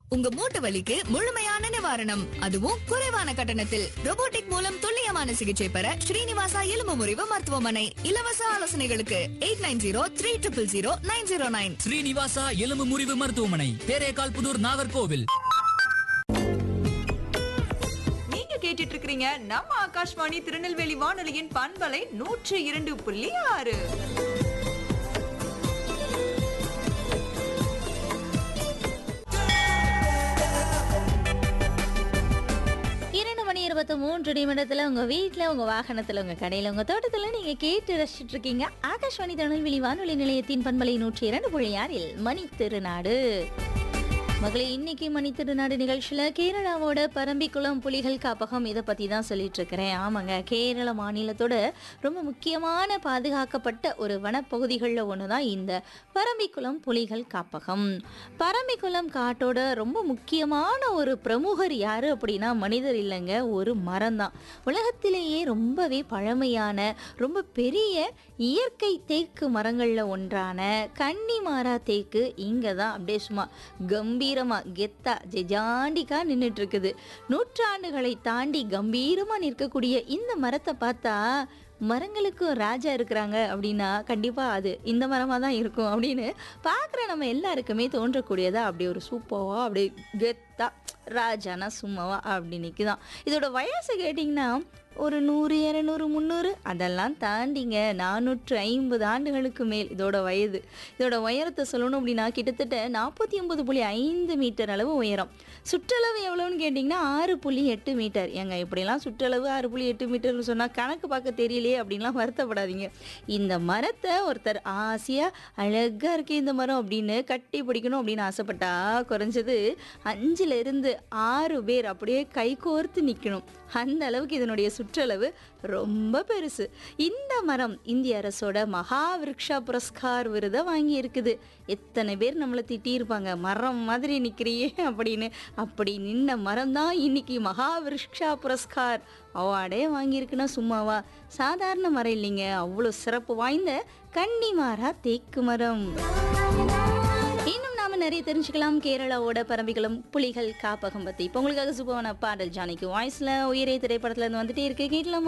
உங்க மூட்டு வலிக்கு முழுமையான நிவாரணம் அதுவும் குறைவான கட்டணத்தில் robotic மூலம் துல்லியமான சிகிச்சை பெற ஸ்ரீனிவாசா எலும்பு முறிவு மருத்துவமனை இலவச ஆலோசனைகளுக்கு eight nine zero three triple zero nine zero nine Srinivasa எலும்பு முறிவு மருத்துவமனை தேரேகால் புதூர் நாகர்கோவில் நீங்க கேட்டுட்டு இருக்கிறீங்க நம்ம ஆகாஷ்வாணி திருநெல்வேலி வானொலியின் பண்பலை நூற்று இரண்டு புள்ளி ஆறு இரண்டு மணி இருபத்தி மூன்று நிமிடத்துல உங்க வீட்ல உங்க வாகனத்துல உங்க கடையில உங்க தோட்டத்துல நீங்க கேட்டு ரசிச்சிட்டு இருக்கீங்க ஆகாஷ்வாணி திருநெல்வேலி வானொலி நிலையத்தின் பண்பலை நூற்றி இரண்டு புள்ளி ஆறில் மணி திருநாடு மகளே இன்னைக்கு மணி திருநாடு நிகழ்ச்சியில கேரளாவோட பரம்பிக்குளம் புலிகள் காப்பகம் இதை பத்தி தான் சொல்லிட்டு இருக்கிறேன் ஆமாங்க கேரள மாநிலத்தோட ரொம்ப முக்கியமான பாதுகாக்கப்பட்ட ஒரு வனப்பகுதிகளில் ஒன்று தான் இந்த பரம்பிக்குளம் புலிகள் காப்பகம் பரம்பிக்குளம் காட்டோட ரொம்ப முக்கியமான ஒரு பிரமுகர் யாரு அப்படின்னா மனிதர் இல்லைங்க ஒரு மரம் தான் உலகத்திலேயே ரொம்பவே பழமையான ரொம்ப பெரிய இயற்கை தேக்கு மரங்களில் ஒன்றான கன்னிமாரா தேக்கு இங்கே தான் அப்படியே சும்மா கம்பீரமா கெத்தா ஜெஜாண்டிக்கா நின்றுட்டு இருக்குது நூற்றாண்டுகளை தாண்டி கம்பீரமா நிற்கக்கூடிய இந்த மரத்தை பார்த்தா மரங்களுக்கும் ராஜா இருக்கிறாங்க அப்படின்னா கண்டிப்பாக அது இந்த மரமாக தான் இருக்கும் அப்படின்னு பார்க்குற நம்ம எல்லாருக்குமே தோன்றக்கூடியதா அப்படி ஒரு சூப்பராக அப்படி கெத்தா ராஜானா சும்மாவா அப்படி நிற்குதான் இதோட வயசு கேட்டிங்கன்னா ஒரு நூறு இரநூறு முந்நூறு அதெல்லாம் தாண்டிங்க நானூற்று ஐம்பது ஆண்டுகளுக்கு மேல் இதோட வயது இதோட உயரத்தை சொல்லணும் அப்படின்னா கிட்டத்தட்ட நாற்பத்தி ஒன்பது புள்ளி ஐந்து மீட்டர் அளவு உயரம் சுற்றளவு எவ்வளோன்னு கேட்டிங்கன்னா ஆறு புள்ளி எட்டு மீட்டர் ஏங்க இப்படிலாம் சுற்றளவு ஆறு புள்ளி எட்டு மீட்டர்னு சொன்னால் கணக்கு பார்க்க தெரியலையே அப்படின்லாம் வருத்தப்படாதீங்க இந்த மரத்தை ஒருத்தர் ஆசையாக அழகாக இருக்கு இந்த மரம் அப்படின்னு கட்டி பிடிக்கணும் அப்படின்னு ஆசைப்பட்டா குறைஞ்சது அஞ்சுல இருந்து ஆறு பேர் அப்படியே கை கோர்த்து நிற்கணும் அந்த அளவுக்கு இதனுடைய சுற்றளவு ரொம்ப பெருசு இந்த மரம் இந்திய அரசோட மகா விருக்ஷா புரஸ்கார் விருதை வாங்கி இருக்குது எத்தனை பேர் நம்மளை திட்டியிருப்பாங்க மரம் மாதிரி நிற்கிறியே அப்படின்னு அப்படி நின்ன மரம் தான் இன்னைக்கு மகா விருக்ஷா புரஸ்கார் அவார்டே வாங்கியிருக்குன்னா சும்மாவா சாதாரண மரம் இல்லைங்க அவ்வளோ சிறப்பு வாய்ந்த கன்னிமாரா தேக்கு மரம் இன்னும் நாம நிறைய தெரிஞ்சுக்கலாம் கேரளாவோட பரம்பிக்குளம் புலிகள் காப்பகம் பத்தி இப்போ உங்களுக்காக சூப்பரான பாடல் ஜானிக்கு வாய்ஸ்ல உயிரே திரைப்படத்துல இருந்து வந்துட்டே இருக்கு கேட்கலாமா